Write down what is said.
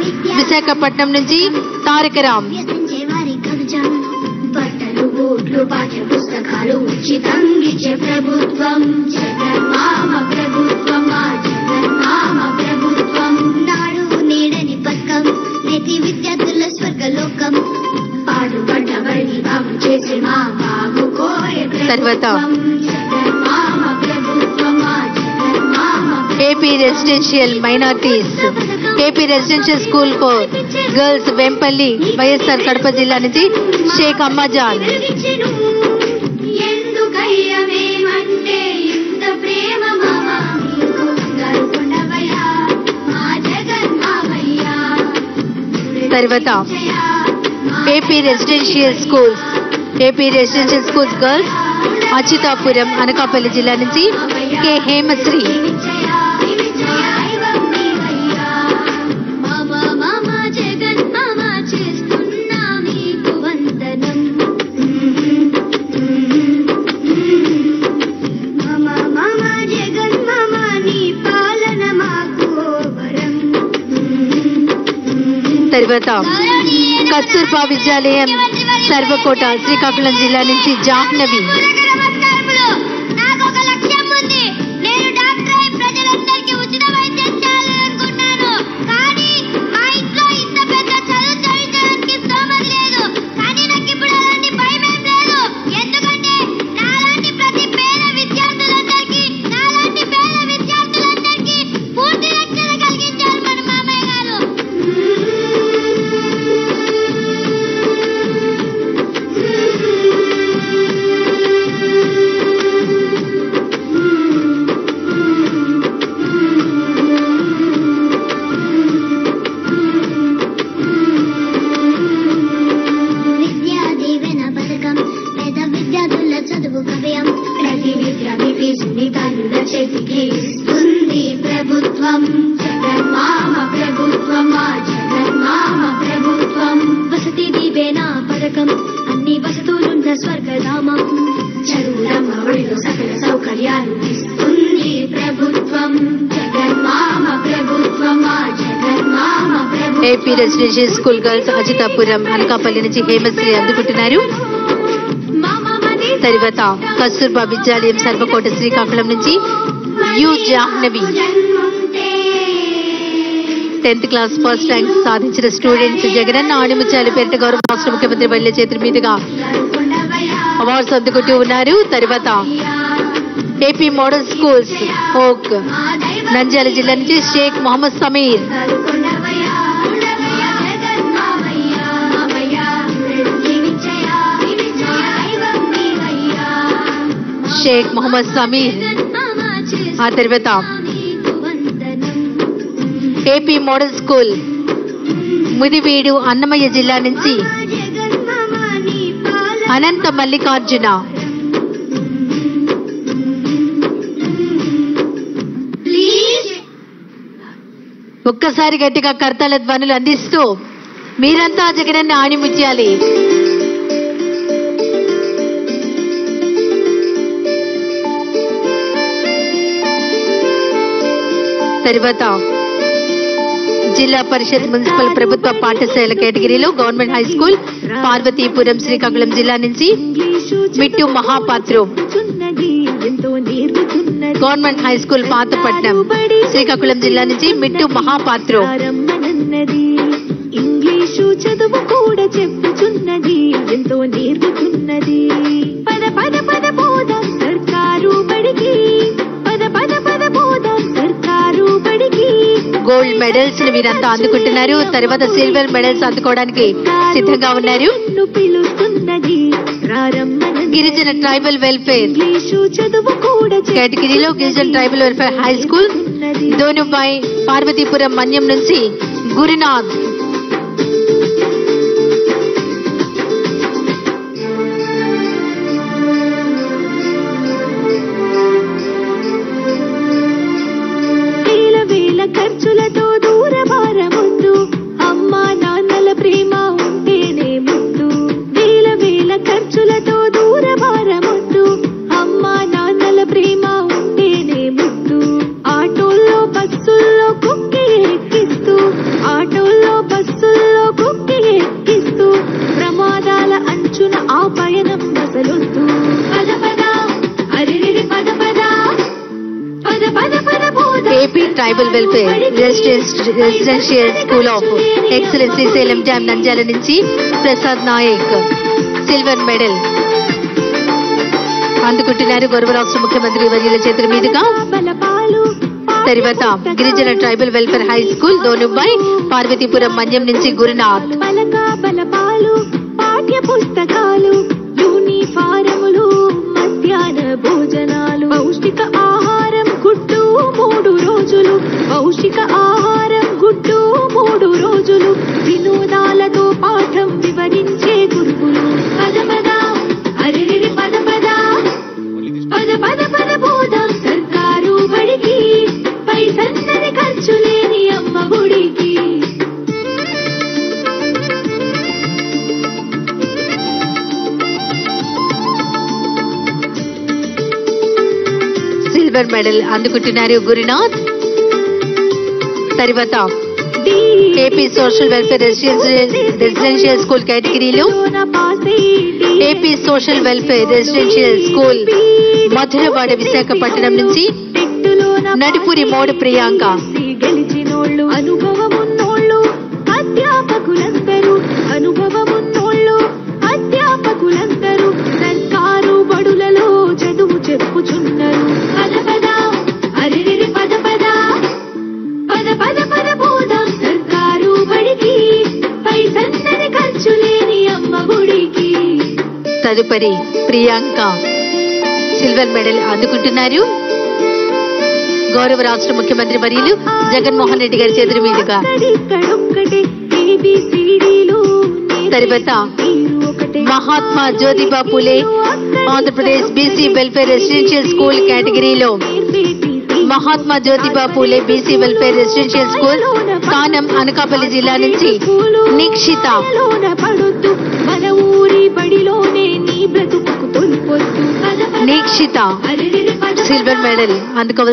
విశాఖపట్నం నుంచి తారకరామ్ వ్యసించే వారి కవచం బట్టలు బూట్లు పాఠ్య పుస్తకాలు ఉచితం ఇచ్చే ప్రభుత్వం జగన్మామ ప్రభుత్వం మా జగన్మామ ప్రభుత్వం నాడు నీడని పథకం నేటి విద్యార్థుల స్వర్గలోకం పాడుపడ్డ బడి బాగు చేసే మా బాబు కోరే తర్వాత. ప్రభుత్వం జగన్మామ ప్రభుత్వం మా జగన్మామ AP residential minorities AP residential school co girls Vempalli YSR Kadapa జిల్లా నుంచి షేక్ అమ్మాజాన్ వెలిగించెను. ఎందుకయ్య మేమంటే ఇంత ప్రేమ మామ నీకు గరుకుండవయ్య, మా జగన్మామయ్య. తర్వాత AP residential schools AP residential schools girls Atchutapuram Anakapalli జిల్లా నుంచి కె హేమశ్రీ విజయ, విజయ దైవం నీవయ్యా. మామ, మామ, జగన్మామ చేస్తున్నా మీకు వందనం. మామ, మామ, జగన్మామ నీ పాలన మాకు వరం. తర్వాత కస్తూర్బా విద్యాలయం సర్వకోట శ్రీకాకుళం జిల్లా నుంచి జాహ్నవి నాకు ఒక లక్ష్యం ఉంది నేను డాక్టర్ అయి ప్రజలందరికీ ఉచిత వైద్యం చేయాలనుకుంటున్నాను కానీ మా ఇంట్లో ఇంత పెద్ద చదువు చదివించడానికి స్తోమత లేదు కానీ నాకు ఇప్పుడు అలాంటి భయం ఏం లేదు ఎందుకంటే నాలాంటి ప్రతి పేద విద్యార్థులందరికీ నాలాంటి పేద విద్యార్థులందరికీ పూర్తి రక్షణ కలిగించారు మన మామయ్య గారు విద్యా దీవెన పథకం పేద విద్యార్థుల చదువు కవ్యం ప్రతి విద్యార్థి ఫీజుని తల్లుల చేతికి ఇస్తుంది ప్రభుత్వం జగన్మామ ప్రభుత్వం మా జగన్మామ ప్రభుత్వం వసతి దీవెన పథకం అన్ని వసతులున్న స్వర్గధామం చదువులమ్మ ఒడిలో సకల సౌకర్యాలు ఇస్తుంది ప్రభుత్వం జగన్మామ ప్రభుత్వం మా జగన్మామ ప్రభుత్వం AP residential school girls Ajitapuram Anakapalli నుంచి హేమశ్రీ అందుకుంటున్నారు తర్వాత కస్తూర్బా విద్యాలయం సర్వకోట శ్రీకాకుళం నుంచి U Jahnavi tenth class first rank సాధించిన స్టూడెంట్స్ జగనన్న ఆణిముత్యాలు పేరిట గౌరవ రాష్ట్ర ముఖ్యమంత్రి బల్య చేతుల మీదుగా అవార్డ్స్ అందుకుంటూ ఉన్నారు తర్వాత ఏపీ మోడల్ స్కూల్స్ ఓక్ నంద్యాల జిల్లా నుంచి షేక్ మొహమ్మద్ సమీర్ షేక్ మొహమ్మద్ సమీర్ ఆ తర్వాత AP model school Mudivedu Annamayya జిల్లా నుంచి అనంత మల్లికార్జున ఒక్కసారి గట్టిగా కర్తల ధ్వనులు అందిస్తూ మీరంతా జగనన్న ఆణిముత్యాలి తర్వాత జిల్లా పరిషత్ మున్సిపల్ ప్రభుత్వ పాఠశాల కేటగిరీలో government high school Parvathipuram Srikakulam జిల్లా నుంచి Mittu Mahapatram government high school Pathapatnam Srikakulam జిల్లా నుంచి మిట్టు మహాపాత్రం ప్రారంభనన్నది ఇంగ్లీషు చదువు కూడా చెప్పుచున్నది ఎంతో నేర్పుతున్నది పద పద పద పోదాం సర్కారు బడికి పద పద పద పోదాం సర్కారు బడికి గోల్డ్ మెడల్స్ ని వీరంతా అందుకుంటున్నారు తర్వాత సిల్వర్ మెడల్స్ అందుకోవడానికి సిద్ధంగా ఉన్నారు నిన్ను పిలుస్తున్నది ప్రారంభనన్నది గిరిజన ట్రైబల్ వెల్ఫేర్ ఇంగ్లీషు చదువు కూడా కేటగిరీలో గిరిజన tribal welfare high school Donubai Parvathipuram Manyam నుంచి గురునాథ్ వేల వేల ఖర్చులతో దూర భారముద్దు అమ్మా నాన్నల ప్రేమ ఉంటేనే ముద్దు వేల వేల ఖర్చులతో దూర భారముద్దు అమ్మా నాన్నల ప్రేమ ఉంటేనే ముద్దు ఆటోల్లో బస్సుల్లో కుక్కి ఎక్కిస్తూ ఆటోల్లో tribal welfare residential school of excellence Srisailam dam Nandyal నుంచి ప్రసాద్ నాయక్ సిల్వర్ మెడల్ అందుకుంటున్నారు గౌరవ రాష్ట్ర ముఖ్యమంత్రి వర్యుల చేతుల మీదుగా బలపాలు తర్వాత గిరిజన tribal welfare high school Donubai Parvathipuram Manyam నుంచి గురునాథ్ పలక బలపాలు పాఠ్య పుస్తకాలు యూనిఫారములు మధ్యాహ్న భోజనాలు పౌష్టిక ఆహారం గుడ్డు మూడు రోజులు పౌష్టిక ఆహారం గుడ్డు మూడు రోజులు వినోదాలతో పాఠం వివరించే గురువులు పద పద అరిరి పద పద పద పద పద బోధం సర్కారు బడికి పైసన్నది ఖర్చు లేని అమ్మ గుడికి సిల్వర్ మెడల్ అందుకుంటున్నారు గురునాథ్ తర్వాత AP social welfare residential residential school కేటగిరీలో AP social welfare residential school Madhurawada Visakhapatnam నుంచి నడిపూరి మోడు ప్రియాంక గెలిచినోళ్ళు అనుభవమున్నోళ్ళు అధ్యాపకులందరూ అనుభవమున్నోళ్ళు అధ్యాపకులందరూ సర్కారు బడులలో చదువు చెప్పుచున్నారు పద పద అరిరి పద పద పద పద పద బోధం సర్కారు బడికి పైసన్నది ఖర్చు లేని అమ్మ గుడికి తదుపరి ప్రియాంక సిల్వర్ మెడల్ అందుకుంటున్నారు గౌరవ రాష్ట్ర ముఖ్యమంత్రి వర్యులు జగన్మోహన్ రెడ్డి గారి చేతుల మీదుగా అక్కడిక్కడొక్కటే ఏబిసిడీలు తర్వాత Mahatma Jyotiba Phule Andhra Pradesh BC welfare residential school కేటగిరీలో Mahatma Jyotiba Phule BC welfare residential school Kanam Anakapalli జిల్లా నుంచి నిక్షిత లోన పడొద్దు మన ఊరి బడిలోనే నీ బ్రతుకు తొలిపొద్దు నిక్షిత సిల్వర్ మెడల్ అందుకోవాలి